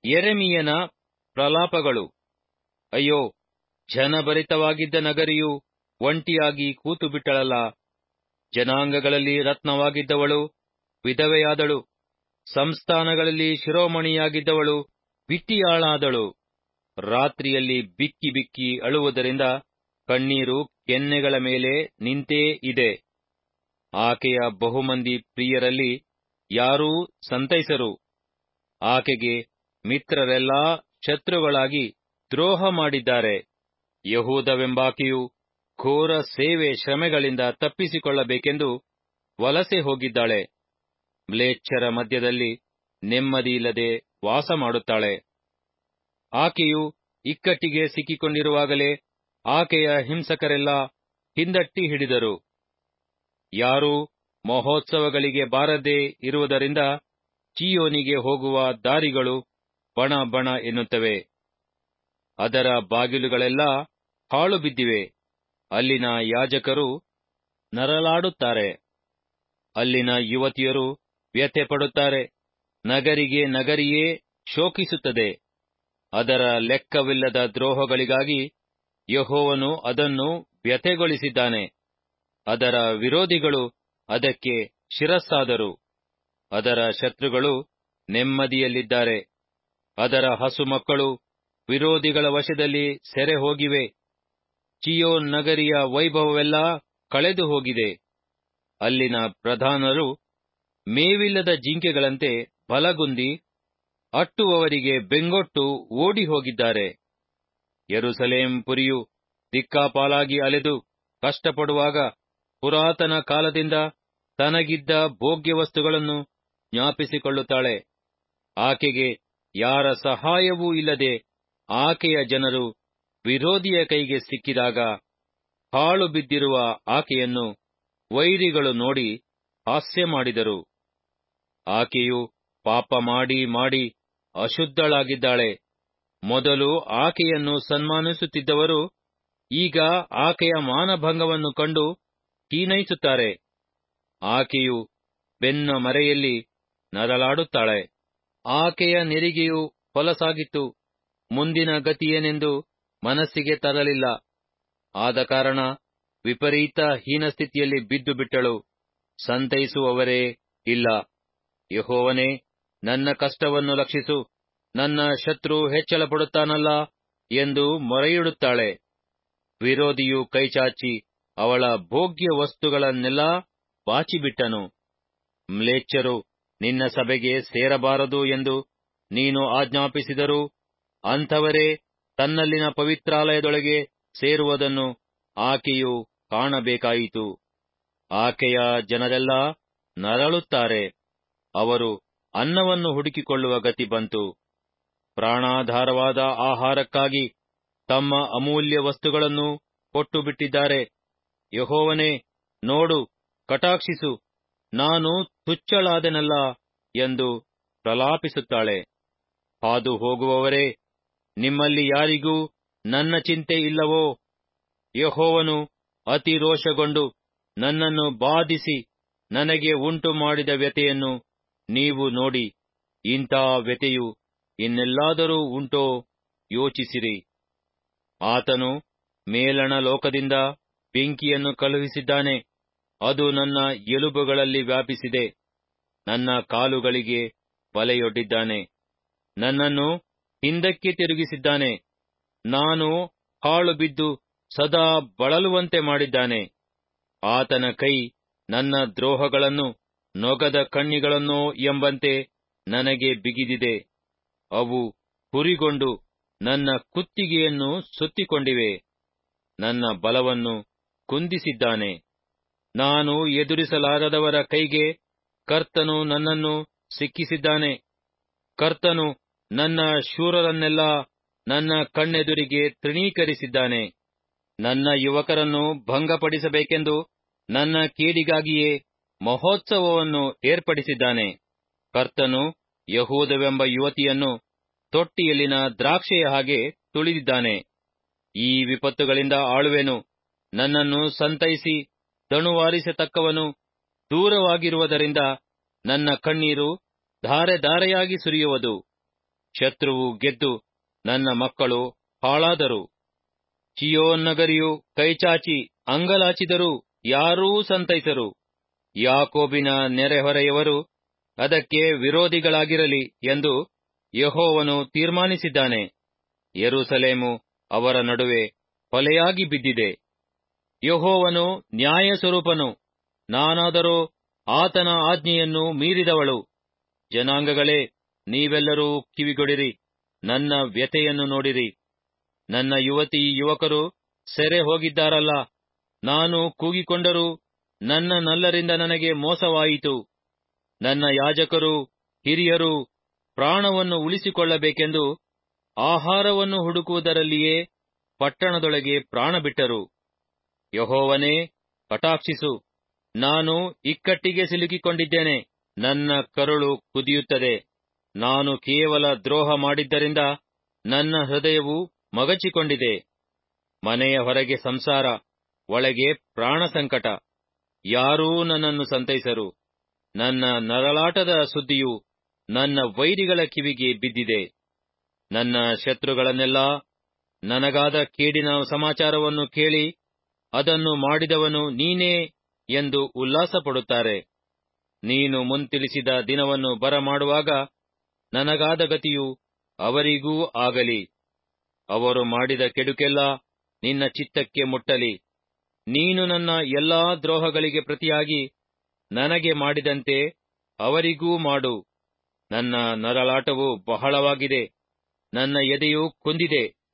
ಯೆರೆಮೀಯನ ಪ್ರಲಾಪಗಳು ಅಯ್ಯೋ ಜನಭರಿತವಾಗಿದ್ದ ನಗರಿಯು ಒಂಟಿಯಾಗಿ ಕೂತುಬಿಟ್ಟಳಲ್ಲ ಜನಾಂಗಗಳಲ್ಲಿ ರತ್ನವಾಗಿದ್ದವಳು ವಿಧವೆಯಾದಳು ಸಂಸ್ಥಾನಗಳಲ್ಲಿ ಶಿರೋಮಣಿಯಾಗಿದ್ದವಳು ಬಿಟ್ಟಿಯಾಳಾದಳು ರಾತ್ರಿಯಲ್ಲಿ ಬಿಕ್ಕಿ ಬಿಕ್ಕಿ ಅಳುವುದರಿಂದ ಕಣ್ಣೀರು ಕೆನ್ನೆಗಳ ಮೇಲೆ ನಿಂತೇ ಇದೆ ಆಕೆಯ ಬಹುಮಂದಿ ಪ್ರಿಯರಲ್ಲಿ ಯಾರೂ ಸಂತೈಸರು ಆಕೆಗೆ ಮಿತ್ರರೆಲ್ಲಾ ಶತ್ರುಗಳಾಗಿ ದ್ರೋಹ ಮಾಡಿದ್ದಾರೆ ಯಹೂದವೆಂಬಾಕೆಯು ಘೋರ ಸೇವೆ ಶ್ರಮೆಗಳಿಂದ ತಪ್ಪಿಸಿಕೊಳ್ಳಬೇಕೆಂದು ವಲಸೆ ಹೋಗಿದ್ದಾಳೆ ಮ್ಲೇಚ್ಛರ ಮಧ್ಯದಲ್ಲಿ ನೆಮ್ಮದಿಯಿಲ್ಲದೆ ವಾಸ ಮಾಡುತ್ತಾಳೆ ಆಕೆಯು ಇಕ್ಕಟ್ಟಿಗೆ ಸಿಕ್ಕಿಕೊಂಡಿರುವಾಗಲೇ ಆಕೆಯ ಹಿಂಸಕರೆಲ್ಲ ಹಿಂದಟ್ಟಿ ಹಿಡಿದರು ಯಾರೂ ಮಹೋತ್ಸವಗಳಿಗೆ ಬಾರದೇ ಇರುವುದರಿಂದ ಚೀಯೋನಿಗೆ ಹೋಗುವ ದಾರಿಗಳು ಬಣ ಬಣ ಎನ್ನುತ್ತವೆ ಅದರ ಬಾಗಿಲುಗಳೆಲ್ಲ ಹಾಳು ಬಿದ್ದಿವೆ ಅಲ್ಲಿನ ಯಾಜಕರು ನರಳಾಡುತ್ತಾರೆ ಅಲ್ಲಿನ ಯುವತಿಯರು ವ್ಯಥೆ ಪಡುತ್ತಾರೆ ನಗರಿಗೆ ನಗರಿಯೇ ಶೋಕಿಸುತ್ತದೆ ಅದರ ಲೆಕ್ಕವಿಲ್ಲದ ದ್ರೋಹಗಳಿಗಾಗಿ ಯಹೋವನು ಅದನ್ನು ವ್ಯಥೆಗೊಳಿಸಿದ್ದಾನೆ ಅದರ ವಿರೋಧಿಗಳು ಅದಕ್ಕೆ ಶಿರಸ್ಸಾದರು ಅದರ ಶತ್ರುಗಳು ನೆಮ್ಮದಿಯಲ್ಲಿದ್ದಾರೆ ಅದರ ಹಸು ಮಕ್ಕಳು ವಿರೋಧಿಗಳ ವಶದಲ್ಲಿ ಸೆರೆ ಹೋಗಿವೆ ಚಿಯೋನ್ ನಗರಿಯ ವೈಭವವೆಲ್ಲ ಕಳೆದು ಹೋಗಿದೆ ಅಲ್ಲಿನ ಪ್ರಧಾನರು ಮೇವಿಲ್ಲದ ಜಿಂಕೆಗಳಂತೆ ಬಲಗುಂದಿ ಅಟ್ಟುವವರಿಗೆ ಬೆಂಗೊಟ್ಟು ಓಡಿ ಹೋಗಿದ್ದಾರೆ ಯೆರೂಸಲೇಂ ಪುರಿಯು ದಿಕ್ಕಾಪಾಲಾಗಿ ಅಲೆದು ಕಷ್ಟಪಡುವಾಗ ಪುರಾತನ ಕಾಲದಿಂದ ತನಗಿದ್ದ ಭೋಗ್ಯ ವಸ್ತುಗಳನ್ನು ಜ್ಞಾಪಿಸಿಕೊಳ್ಳುತ್ತಾಳೆ ಆಕೆಗೆ ಯಾರ ಸಹಾಯವೂ ಇಲ್ಲದೆ ಆಕೆಯ ಜನರು ವಿರೋಧಿಯ ಕೈಗೆ ಸಿಕ್ಕಿದಾಗ ಹಾಳು ಬಿದ್ದಿರುವ ಆಕೆಯನ್ನು ವೈರಿಗಳು ನೋಡಿ ಹಾಸ್ಯ ಮಾಡಿದರು ಆಕೆಯು ಪಾಪ ಮಾಡಿ ಮಾಡಿ ಅಶುದ್ಧಳಾಗಿದ್ದಾಳೆ ಮೊದಲು ಆಕೆಯನ್ನು ಸನ್ಮಾನಿಸುತ್ತಿದ್ದವರು ಈಗ ಆಕೆಯ ಮಾನಭಂಗವನ್ನು ಕಂಡು ತೀನೈಸುತ್ತಾರೆ ಆಕೆಯು ಬೆನ್ನ ಮರೆಯಲ್ಲಿ ನರಳಾಡುತ್ತಾಳೆ ಆಕೆಯ ನೆರಿಗೆಯು ಹೊಲಸಾಗಿತ್ತು ಮುಂದಿನ ಗತಿಯೇನೆಂದು ಮನಸ್ಸಿಗೆ ತರಲಿಲ್ಲ ಆದ ಕಾರಣ ವಿಪರೀತ ಹೀನಸ್ಥಿತಿಯಲ್ಲಿ ಬಿದ್ದು ಬಿಟ್ಟಳು ಸಂತೈಸುವವರೇ ಇಲ್ಲ ಯಹೋವನೇ ನನ್ನ ಕಷ್ಟವನ್ನು ಲಕ್ಷಿಸು ನನ್ನ ಶತ್ರು ಹೆಚ್ಚಳ ಪಡುತ್ತಾನಲ್ಲ ಎಂದು ಮೊರೆಯಿಡುತ್ತಾಳೆ ವಿರೋಧಿಯು ಕೈಚಾಚಿ ಅವಳ ಭೋಗ್ಯ ವಸ್ತುಗಳನ್ನೆಲ್ಲ ಬಾಚಿಬಿಟ್ಟನು ಮ್ಲೇಚ್ಛರು ನಿನ್ನ ಸಭೆಗೆ ಸೇರಬಾರದು ಎಂದು ನೀನು ಆಜ್ಞಾಪಿಸಿದರೂ ಅಂಥವರೇ ತನ್ನಲ್ಲಿನ ಪವಿತ್ರಾಲಯದೊಳಗೆ ಸೇರುವುದನ್ನು ಆಕೆಯು ಕಾಣಬೇಕಾಯಿತು ಆಕೆಯ ಜನರೆಲ್ಲ ನರಳುತ್ತಾರೆ ಅವರು ಅನ್ನವನ್ನು ಹುಡುಕಿಕೊಳ್ಳುವ ಗತಿ ಬಂತು ಪ್ರಾಣಾಧಾರವಾದ ಆಹಾರಕ್ಕಾಗಿ ತಮ್ಮ ಅಮೂಲ್ಯ ವಸ್ತುಗಳನ್ನು ಕೊಟ್ಟು ಬಿಟ್ಟಿದ್ದಾರೆ ಯಹೋವನೇ ನೋಡು ಕಟಾಕ್ಷಿಸು ನಾನು ತುಚ್ಚಳಾದೆನಲ್ಲ ಎಂದು ಪ್ರಲಾಪಿಸುತ್ತಾಳೆ ಹಾದು ಹೋಗುವವರೇ ನಿಮ್ಮಲ್ಲಿ ಯಾರಿಗೂ ನನ್ನ ಚಿಂತೆ ಇಲ್ಲವೋ ಯಹೋವನು ಅತಿ ರೋಷಗೊಂಡು ನನ್ನನ್ನು ಬಾಧಿಸಿ ನನಗೆ ಉಂಟು ಮಾಡಿದ ವ್ಯತೆಯನ್ನು ನೀವು ನೋಡಿ ಇಂಥ ವ್ಯತೆಯು ಇನ್ನೆಲ್ಲಾದರೂ ಉಂಟೋ ಯೋಚಿಸಿರಿ ಆತನು ಮೇಲಣ ಲೋಕದಿಂದ ಬೆಂಕಿಯನ್ನು ಕಳುಹಿಸಿದ್ದಾನೆ ಅದು ನನ್ನ ಎಲುಬುಗಳಲ್ಲಿ ವ್ಯಾಪಿಸಿದೆ ನನ್ನ ಕಾಲುಗಳಿಗೆ ಬಲೆಯೊಡ್ಡಿದ್ದಾನೆ ನನ್ನನ್ನು ಹಿಂದಕ್ಕೆ ತಿರುಗಿಸಿದ್ದಾನೆ ನಾನು ಹಾಳು ಬಿದ್ದು ಸದಾ ಬಳಲುವಂತೆ ಮಾಡಿದ್ದಾನೆ ಆತನ ಕೈ ನನ್ನ ದ್ರೋಹಗಳನ್ನು ನೊಗದ ಕಣ್ಣಿಗಳನ್ನೋ ಎಂಬಂತೆ ನನಗೆ ಬಿಗಿದಿದೆ ಅವು ಹುರಿಗೊಂಡು ನನ್ನ ಕುತ್ತಿಗೆಯನ್ನು ಸುತ್ತಿಕೊಂಡಿವೆ ನನ್ನ ಬಲವನ್ನು ಕುಂದಿಸಿದ್ದಾನೆ ನಾನು ಎದುರಿಸಲಾರದವರ ಕೈಗೆ ಕರ್ತನು ನನ್ನನ್ನು ಸಿಕ್ಕಿಸಿದ್ದಾನೆ ಕರ್ತನು ನನ್ನ ಶೂರರನ್ನೆಲ್ಲ ನನ್ನ ಕಣ್ಣೆದುರಿಗೆ ತೃಣೀಕರಿಸಿದ್ದಾನೆ ನನ್ನ ಯುವಕರನ್ನು ಭಂಗಪಡಿಸಬೇಕೆಂದು ನನ್ನ ಕೇಡಿಗಾಗಿಯೇ ಮಹೋತ್ಸವವನ್ನು ಏರ್ಪಡಿಸಿದ್ದಾನೆ ಕರ್ತನು ಯಹೂದವೆಂಬ ಯುವತಿಯನ್ನು ತೊಟ್ಟಿಯಲ್ಲಿನ ದ್ರಾಕ್ಷೆಯ ಹಾಗೆ ತುಳಿದಿದ್ದಾನೆ ಈ ವಿಪತ್ತುಗಳಿಂದ ಆಳುವೆನು ನನ್ನನ್ನು ಸಂತೈಸಿ ತಣುವಾರಿಸತಕ್ಕವನು ದೂರವಾಗಿರುವುದರಿಂದ ನನ್ನ ಕಣ್ಣೀರು ಧಾರೆ ಧಾರೆಯಾಗಿ ಸುರಿಯುವುದು ಶತ್ರುವು ಗೆದ್ದು ನನ್ನ ಮಕ್ಕಳು ಹಾಳಾದರು ಚಿಯೋನ್ ನಗರಿಯು ಕೈಚಾಚಿ ಅಂಗಲಾಚಿದರೂ ಯಾರೂ ಸಂತೈಸರು ಯಾಕೋಬಿನ ನೆರೆಹೊರೆಯವರು ಅದಕ್ಕೆ ವಿರೋಧಿಗಳಾಗಿರಲಿ ಎಂದು ಯಹೋವನು ತೀರ್ಮಾನಿಸಿದ್ದಾನೆ ಯೆರೂಸಲೇಮು ಅವರ ನಡುವೆ ಹೊಲೆಯಾಗಿ ಬಿದ್ದಿದೆ ಯಹೋವನು ನ್ಯಾಯ ಸ್ವರೂಪನು ನಾನಾದರೋ ಆತನ ಆಜ್ಞೆಯನ್ನು ಮೀರಿದವಳು ಜನಾಂಗಗಳೇ ನೀವೆಲ್ಲರೂ ಕಿವಿಗೊಡಿರಿ ನನ್ನ ವ್ಯತೆಯನ್ನು ನೋಡಿರಿ ನನ್ನ ಯುವತಿ ಯುವಕರು ಸೆರೆ ಹೋಗಿದ್ದಾರಲ್ಲ ನಾನು ಕೂಗಿಕೊಂಡರೂ ನನ್ನ ನಲ್ಲರಿಂದ ನನಗೆ ಮೋಸವಾಯಿತು ನನ್ನ ಯಾಜಕರು ಹಿರಿಯರು ಪ್ರಾಣವನ್ನು ಉಳಿಸಿಕೊಳ್ಳಬೇಕೆಂದು ಆಹಾರವನ್ನು ಹುಡುಕುವುದರಲ್ಲಿಯೇ ಪಟ್ಟಣದೊಳಗೆ ಪ್ರಾಣ ಬಿಟ್ಟರು ಯಹೋವನೇ ಕಟಾಕ್ಷಿಸು ನಾನು ಇಕ್ಕಟ್ಟಿಗೆ ಸಿಲುಕಿಕೊಂಡಿದ್ದೇನೆ ನನ್ನ ಕರುಳು ಕುದಿಯುತ್ತದೆ ನಾನು ಕೇವಲ ದ್ರೋಹ ಮಾಡಿದ್ದರಿಂದ ನನ್ನ ಹೃದಯವು ಮಗಚಿಕೊಂಡಿದೆ ಮನೆಯ ಹೊರಗೆ ಸಂಸಾರ ಒಳಗೆ ಪ್ರಾಣ ಸಂಕಟ ಯಾರೂ ನನ್ನನ್ನು ಸಂತೈಸರು ನನ್ನ ನರಳಾಟದ ಸುದ್ದಿಯು ನನ್ನ ವೈರಿಗಳ ಕಿವಿಗೆ ಬಿದ್ದಿದೆ ನನ್ನ ಶತ್ರುಗಳನ್ನೆಲ್ಲಾ ನನಗಾದ ಕೇಡಿನ ಸಮಾಚಾರವನ್ನು ಕೇಳಿ ಅದನ್ನು ಮಾಡಿದವನು ನೀನೇ ಎಂದು ಉಲ್ಲಾಸಪಡುತ್ತಾರೆ ನೀನು ಮುಂತಿಳಿಸಿದ ದಿನವನ್ನು ಬರಮಾಡುವಾಗ ನನಗಾದ ಗತಿಯು ಅವರಿಗೂ ಆಗಲಿ ಅವರು ಮಾಡಿದ ಕೆಡುಕೆಲ್ಲ ನಿನ್ನ ಚಿತ್ತಕ್ಕೆ ಮುಟ್ಟಲಿ ನೀನು ನನ್ನ ಎಲ್ಲಾ ದ್ರೋಹಗಳಿಗೆ ಪ್ರತಿಯಾಗಿ ನನಗೆ ಮಾಡಿದಂತೆ ಅವರಿಗೂ ಮಾಡು ನನ್ನ ನರಳಾಟವು ಬಹಳವಾಗಿದೆ ನನ್ನ ಎದೆಯು ಕುಂದಿದೆ